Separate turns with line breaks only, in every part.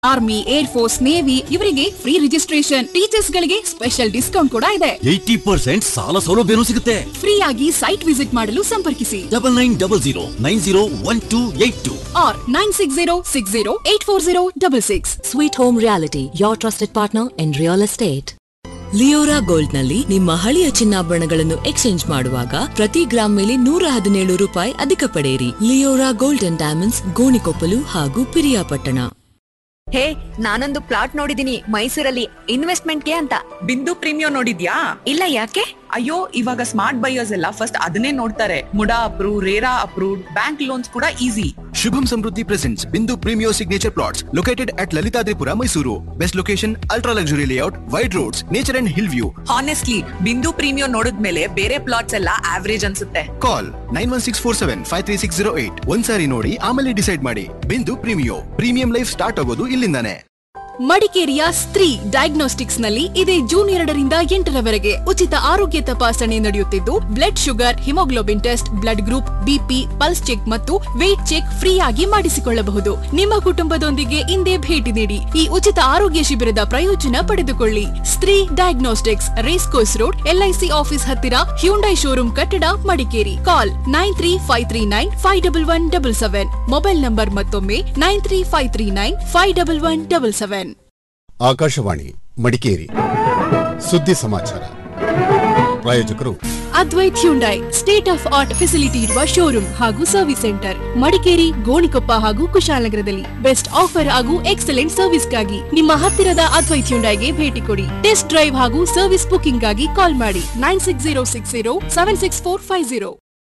Army air force navy ಇವರಿಗೆ free registration teachers ಗಳಿಗೆ special discount ಕೂಡ ಇದೆ
ಏಯ್ಟಿ ಪರ್ಸೆಂಟ್ ಸಾಲ ಸೌಲಭ್ಯನೂ ಸಿಗುತ್ತೆ
ಫ್ರೀ ಆಗಿ ಸೈಟ್ ವಿಸಿಟ್ ಮಾಡಲು ಸಂಪರ್ಕಿಸಿ
double nine double zero nine zero one two eight two
or nine six zero six zero eight four zero double six
Sweet Home Reality, your trusted partner in real estate. Leora gold ನಲ್ಲಿ ನಿಮ್ಮ ಹಳೆಯ ಚಿನ್ನಾಭರಣಗಳನ್ನು exchange ಮಾಡುವಾಗ ಪ್ರತಿ gram ಮೇಲೆ ನೂರ ಹದಿನೇಳು ರೂಪಾಯಿ ಅಧಿಕ ಪಡೆಯಿರಿ Leora gold and diamonds Gonikoppal ಹಾಗೂ ಪಿರಿಯಾಪಟ್ಟಣ
ಹೇ ನಾನೊಂದು ಪ್ಲಾಟ್ ನೋಡಿದೀನಿ ಮೈಸೂರಲ್ಲಿ ಇನ್ವೆಸ್ಟ್ಮೆಂಟ್ಗೆ ಅಂತ
ಬಿಂದು ಪ್ರೀಮಿಯಂ ನೋಡಿದ್ಯಾ
ಇಲ್ಲ ಯಾಕೆ
ಅಯ್ಯೋ ಇವಾಗ ಸ್ಮಾರ್ಟ್ ಬೈಯರ್ಸ್ ಎಲ್ಲ ಫಸ್ಟ್ ಅದನ್ನೇ ನೋಡ್ತಾರೆ MUDA approve RERA approved bank loans ಕೂಡ easy
Shubham Samruddhi presents Bindu Premio Signature Plots located at Lalitadripura, Mysuru. Best location, ultra luxury layout, wide roads, nature and hill view.
Honestly Bindu premium ನೋಡಿದ್ಮೇಲೆ ಬೇರೆ plots ಎಲ್ಲ average ಅನ್ಸುತ್ತೆ
Call 91647 ಒಂದ್ಸಾರಿ ನೋಡಿ ಆಮೇಲೆ decide ಮಾಡಿ ಬಿಂದು ಪ್ರೀಮಿಯೋ ಪ್ರೀಮಿಯಂ ಲೈಫ್ ಸ್ಟಾರ್ಟ್ ಆಗೋದು ಇಲ್ಲಿಂದಾನೆ
ಮಡಿಕೇರಿಯ ಸ್ತ್ರೀ ಡಯಾಗ್ನೋಸ್ಟಿಕ್ಸ್ ನಲ್ಲಿ ಇದೇ ಜೂನ್ ಎರಡರಿಂದ ಎಂಟರವರೆಗೆ ಉಚಿತ ಆರೋಗ್ಯ ತಪಾಸಣೆ ನಡೆಯುತ್ತಿದ್ದು blood sugar haemoglobin test blood group BP pulse check ಮತ್ತು ವೇಟ್ ಚೆಕ್ ಫ್ರೀ ಆಗಿ ಮಾಡಿಸಿಕೊಳ್ಳಬಹುದು ನಿಮ್ಮ ಕುಟುಂಬದೊಂದಿಗೆ ಇಂದೇ ಭೇಟಿ ನೀಡಿ ಈ ಉಚಿತ ಆರೋಗ್ಯ ಶಿಬಿರದ ಪ್ರಯೋಜನ ಪಡೆದುಕೊಳ್ಳಿ Stree diagnostics race course road LIC office ಹತ್ತಿರ ಹ್ಯುಂಡೈ ಶೋರೂಮ್ ಕಟ್ಟಡ Madikeri call nine three five three nine five double one double seven mobile number ಮತ್ತೊಮ್ಮೆ nine three five three nine five double one double seven
ಆಕಾಶವಾಣಿ ಮಡಿಕೇರಿ ಸುದ್ದಿ ಸಮಾಚಾರ ಪ್ರಾಯೋಜಕರು
Advaith Hyundai state of art facility ಇರುವ showroom ಹಾಗೂ service centre Madikeri Gonikoppa ಹಾಗೂ ಕುಶಾಲನಗರದಲ್ಲಿ best offer ಹಾಗೂ ಎಕ್ಸಲೆಂಟ್ ಸರ್ವಿಸ್ಗಾಗಿ ನಿಮ್ಮ ಹತ್ತಿರದ ಅದ್ವೈತ್ ಹ್ಯುಂಡೈಗೆ ಭೇಟಿ ಕೊಡಿ ಟೆಸ್ಟ್ ಡ್ರೈವ್ ಹಾಗೂ ಸರ್ವಿಸ್ ಬುಕಿಂಗ್ ಗಾಗಿ ಕಾಲ್ ಮಾಡಿ nine six zero six zero seven six four five zero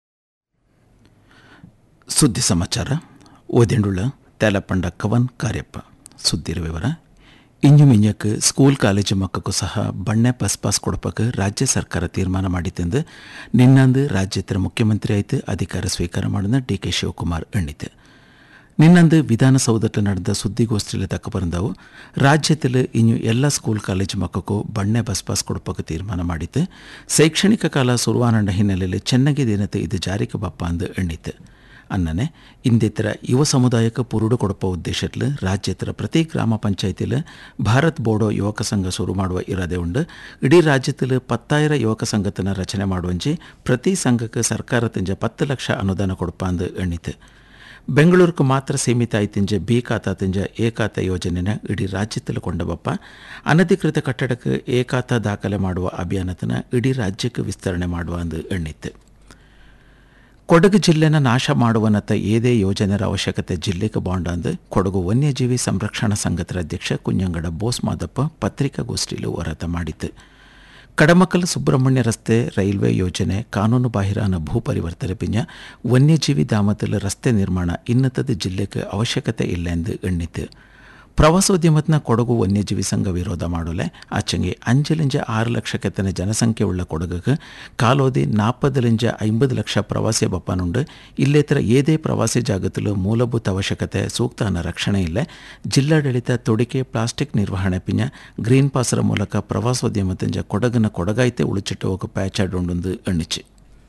ಸುದ್ದಿ ಸಮಾಚಾರ ಓದೆಂಡುಳ್ಳ ತೇಲಪಂಡ ಕವನ್ ಕಾರ್ಯಪ್ಪ ಸುದ್ದಿರ ವಿವರ ಇಂಜು ಮಿಂಜಕ್ಕೆ ಸ್ಕೂಲ್ ಕಾಲೇಜು ಮಕ್ಕಕ್ಕೂ ಸಹ ಬಣ್ಣೆ ಬಸ್ ಪಾಸ್ ಕೊಡಪಕ್ಕೆ ರಾಜ್ಯ ಸರ್ಕಾರ ತೀರ್ಮಾನ ಮಾಡಿತೆಂದು ನಿನ್ನಂದು ರಾಜ್ಯದ ಮುಖ್ಯಮಂತ್ರಿ ಆಯ್ತು ಅಧಿಕಾರ ಸ್ವೀಕಾರ ಮಾಡಿದ ಡಿ ಕೆ ಶಿವಕುಮಾರ್ ಎಣ್ಣಿತು ನಿನ್ನಂದು ವಿಧಾನಸೌಧದಲ್ಲಿ ನಡೆದ ಸುದ್ದಿಗೋಷ್ಠಿಯಲ್ಲಿ ತಕ್ಕ ಬಂದವು ರಾಜ್ಯದಲ್ಲಿ ಇನ್ನು ಎಲ್ಲ ಸ್ಕೂಲ್ ಕಾಲೇಜು ಮಕ್ಕಕ್ಕೂ ಬಣ್ಣೆ ಬಸ್ ಪಾಸ್ ಕೊಡಪಕ್ಕೆ ತೀರ್ಮಾನ ಮಾಡಿತ್ತು ಶೈಕ್ಷಣಿಕ ಕಾಲ ಶುರುವಾನಂಡ ಹಿನ್ನೆಲೆಯಲ್ಲಿ ಚೆನ್ನಾಗಿ ದಿನತೆ ಇದು ಜಾರಿಗೆ ಬಪ್ಪ ಅಂದು ಎಣ್ಣಿತು ಅನ್ನನೆ ಇಂದಿತರ ಯುವ ಸಮುದಾಯಕ್ಕೆ ಪುರುಡು ಕೊಡಪ ಉದ್ದೇಶത്തിൽ ರಾಜ್ಯತರ ಪ್ರತಿ ಗ್ರಾಮ ಪಂಚಾಯತಿಲ್ ಭಾರತ್ ಬೋಡೋ ಯುವಕ ಸಂಘ ಶುರು ಮಾಡುವ ಇರಾದೆ ಉಂಡು ಇಡೀ ರಾಜ್ಯത്തിൽ ಪತ್ತಾಯಿರ ಯುವಕ ಸಂಘತನ ರಚನೆ ಮಾಡುವಂಜಿ ಪ್ರತಿ ಸಂಘಕ್ಕೆ ಸರ್ಕಾರ ತಿಂಜ ಪತ್ತು ಲಕ್ಷ ಅನುದಾನ ಕೊಡಪ ಅಂದು ಎಣ್ಣಿತು ಬೆಂಗಳೂರಿಗೆ ಮಾತ್ರ ಸೀಮಿತ ಆಯ್ತಿಂಜ ಬಿ ಖಾತಾ ತಿಂಜ ಎ ಖಾತಾ ಯೋಜನೆನ ಇಡೀ ರಾಜ್ಯದಲ್ಲಿ ಕೊಂಡಬಪ್ಪ ಅನಧಿಕೃತ ಕಟ್ಟಡಕ್ಕೆ ಎ ಖಾತಾ ದಾಖಲೆ ಮಾಡುವ ಅಭಿಯಾನತನ ಇಡೀ ರಾಜ್ಯಕ್ಕೆ ವಿಸ್ತರಣೆ ಮಾಡುವ ಅಂದು ಎಣ್ಣಿತ್ತು ಕೊಡಗು ಜಿಲ್ಲೆನ ನಾಶ ಮಾಡುವನತ್ತ ಏದೇ ಯೋಜನೆರ ಅವಶ್ಯಕತೆ ಜಿಲ್ಲೆಗೆ ಬಾಂಡ್ ಅಂದು ಕೊಡಗು ವನ್ಯಜೀವಿ ಸಂರಕ್ಷಣಾ ಸಂಘದ ಅಧ್ಯಕ್ಷ ಕುಂಜಂಗಡ ಬೋಸ್ ಮಾದಪ್ಪ ಪತ್ರಿಕಾಗೋಷ್ಠಿಯಲ್ಲಿ ಹೋರಾಟ ಮಾಡಿತು ಕಡಮಕಲ್ ಸುಬ್ರಹ್ಮಣ್ಯ ರಸ್ತೆ ರೈಲ್ವೆ ಯೋಜನೆ ಕಾನೂನು ಬಾಹಿರಾನ ಭೂ ಪರಿವರ್ತನೆ ಪಿಂಜ ವನ್ಯಜೀವಿ ಧಾಮದಲ್ಲಿ ರಸ್ತೆ ನಿರ್ಮಾಣ ಇನ್ನತದ ಜಿಲ್ಲೆಗೆ ಅವಶ್ಯಕತೆ ಇಲ್ಲ ಎಂದು ಎಣ್ಣಿತು ಪ್ರವಾಸೋದ್ಯಮತ್ನ ಕೊಡಗು ವನ್ಯಜೀವಿ ಸಂಘ ವಿರೋಧ ಮಾಡಲೆ ಆಚೆಗೆ ಅಂಜಲಿಂಜ ಆರು ಲಕ್ಷಕ್ಕೆತ್ತನೆ ಜನಸಂಖ್ಯೆ ಉಳ್ಳ ಕೊಡಗಕ್ಕೆ ಕಾಲೋದಿ ನಾಪದಲಿಂಜ ಐಂಬದು ಲಕ್ಷ ಪ್ರವಾಸಿ ಬಪ್ಪನುಂಡು ಇಲ್ಲೇತರ ಏದೇ ಪ್ರವಾಸಿ ಜಾಗದಲ್ಲೂ ಮೂಲಭೂತ ಅವಶ್ಯಕತೆ ಸೂಕ್ತ ರಕ್ಷಣೆ ಇಲ್ಲ ಜಿಲ್ಲಾಡಳಿತ ತೊಡಿಕೆ ಪ್ಲಾಸ್ಟಿಕ್ ನಿರ್ವಹಣೆ ಪಿಂಜ ಗ್ರೀನ್ ಪಾಸರ ಮೂಲಕ ಪ್ರವಾಸೋದ್ಯಮದಿಂದ ಕೊಡಗನ ಕೊಡಗಾಯ್ತೆ ಉಳಿಚಿಟ್ಟು ಹೋಗೋ ಪ್ಯಾಚಾಡುಂಡು ಎಣ್ಣಿಚು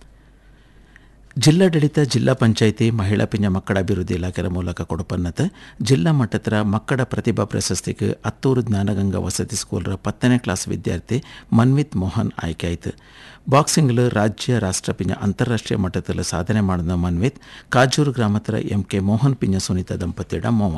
ಜಿಲ್ಲಾಡಳಿತ ಜಿಲ್ಲಾ ಪಂಚಾಯಿತಿ ಮಹಿಳಾ ಪಿಂಜ ಮಕ್ಕಳ ಅಭಿವೃದ್ಧಿ ಇಲಾಖೆಯ ಮೂಲಕ ಕೊಡಪನ್ನತ ಜಿಲ್ಲಾ ಮಟ್ಟದ ಮಕ್ಕಳ ಪ್ರತಿಭಾ ಪ್ರಶಸ್ತಿಗೆ ಹತ್ತೂರು ಜ್ಞಾನಗಂಗಾ ವಸತಿ ಸ್ಕೂಲ್ರ ಪತ್ತನೇ ಕ್ಲಾಸ್ ವಿದ್ಯಾರ್ಥಿ ಮನ್ವಿತ್ ಮೋಹನ್ ಆಯ್ಕೆ ಆಯಿತು ಬಾಕ್ಸಿಂಗ್ಲು ರಾಜ್ಯ ರಾಷ್ಟ್ರ ಪಿಂಜ ಅಂತಾರಾಷ್ಟ್ರೀಯ ಮಟ್ಟದಲ್ಲಿ ಸಾಧನೆ ಮಾಡಿದ ಮನ್ವಿತ್ ಕಾಜೂರು ಗ್ರಾಮದ ಎಂ ಕೆ ಮೋಹನ್ ಪಿಂಜ ಸುನೀತಾ ದಂಪತಿയുടെ മോവ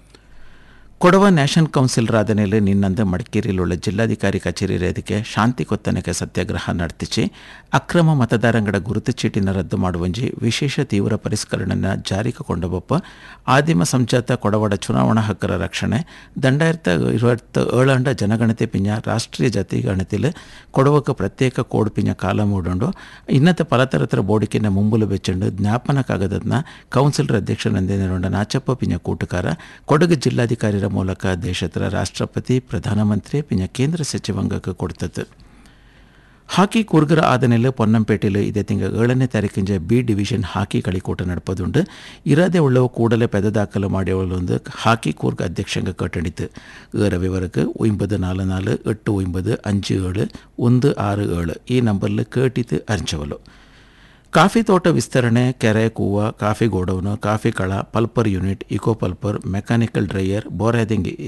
ಕೊಡವ ನ್ಯಾಷನಲ್ ಕೌನ್ಸಿಲ್ ರಾಧನೆಯಲ್ಲಿ ನಿನ್ನಂದು ಮಡಿಕೇರಿಯಲ್ಲಿರುವ ಜಿಲ್ಲಾಧಿಕಾರಿ ಕಚೇರಿ ವೇದಿಕೆ ಶಾಂತಿ ಕೊತ್ತನಕ್ಕೆ ಸತ್ಯಾಗ್ರಹ ನಡೆತಿಸಿ ಅಕ್ರಮ ಮತದಾರಂಗಡ ಗುರುತು ಚೀಟಿನ ರದ್ದು ಮಾಡುವಂಜಿ ವಿಶೇಷ ತೀವ್ರ ಪರಿಷ್ಕರಣೆನ ಜಾರಿಗೆ ಕೊಂಡಬೊಪ್ಪ ಆದಿಮ ಸಂಜಾತ ಕೊಡವಡ ಚುನಾವಣಾ ಹಕ್ಕರ ರಕ್ಷಣೆ ದಂಡಾಯಿರತ ഇരുപത്തി ഏഴാണ്ട ಜನಗಣತಿ ಪಿಂಜ ರಾಷ್ಟ್ರೀಯ ಜಾತಿ ಗಣತಿಲ್ ಕೊಡವಕ್ಕೆ ಪ್ರತ್ಯೇಕ ಕೋಡ್ ಪಿಂಜ ಕಾಲ ಮೂಡುಂಡು ಇನ್ನತೆ ಪಲತರತರ ಬೋಡಿಕೆನ ಮುಂಬುಲು ಬೆಚ್ಚಂಡು ಜ್ಞಾಪನ ಕಾಗದನ ಕೌನ್ಸಿಲರ್ ಅಧ್ಯಕ್ಷ ನಂದೇನರುಂಡ ನಾಚಪ್ಪ ಪಿಂಜ ಕೂಟುಕಾರ ಕೊಡಗು ಜಿಲ್ಲಾಧಿಕಾರಿರ ಮೂಲಕ ದೇಶದ ರಾಷ್ಟ್ರಪತಿ ಪ್ರಧಾನಮಂತ್ರಿ ಪಿಂಜ ಕೇಂದ್ರ ಸಚಿವಾಂಗಕ್ಕೆ ಕೊಡ್ತದ್ದು ಹಾಕಿ ಕೂರ್ಗರ ಆದನೆಲ್ಲ ಪೊನ್ನಂಪೇಟೆಯಲ್ಲಿ ಇದೇ ತಿಂಗಳ ಏಳನೇ ತಾರೀಕಿಂಜ ಬಿ ಡಿವಿಷನ್ ಹಾಕಿ കളിക്കൂട്ട നടപ്പതുണ്ട് ഇറാതെ ഉള്ളവ കൂടലെ പെത ദാഖല ಮಾಡಿಯವಳೊಂದು ಹಾಕಿ ಕೂರ್ಗ್ ಅಧ್ಯಕ್ಷಂಗ ಕಟ್ಟಣಿತು ಏರ ವಿವರಕ್ಕೆ ഒമ്പത് നാല് നാല് എട്ട് ഒമ്പത് അഞ്ച് ഏഴ് ಒಂದು ಆರು ಏಳು ಈ ನಂಬರ್ಲಿ ಕೇಟಿತು ಅರ್ಚವಲು ಕಾಫಿ ತೋಟ ವಿಸ್ತರಣೆ ಕೆರೆ ಕೂವ ಕಾಫಿ ಗೋಡೌನು ಕಾಫಿ ಕಳ pulper unit eco pulper mechanical dryer ಬೋರ್ಹೆದಿಂಗ್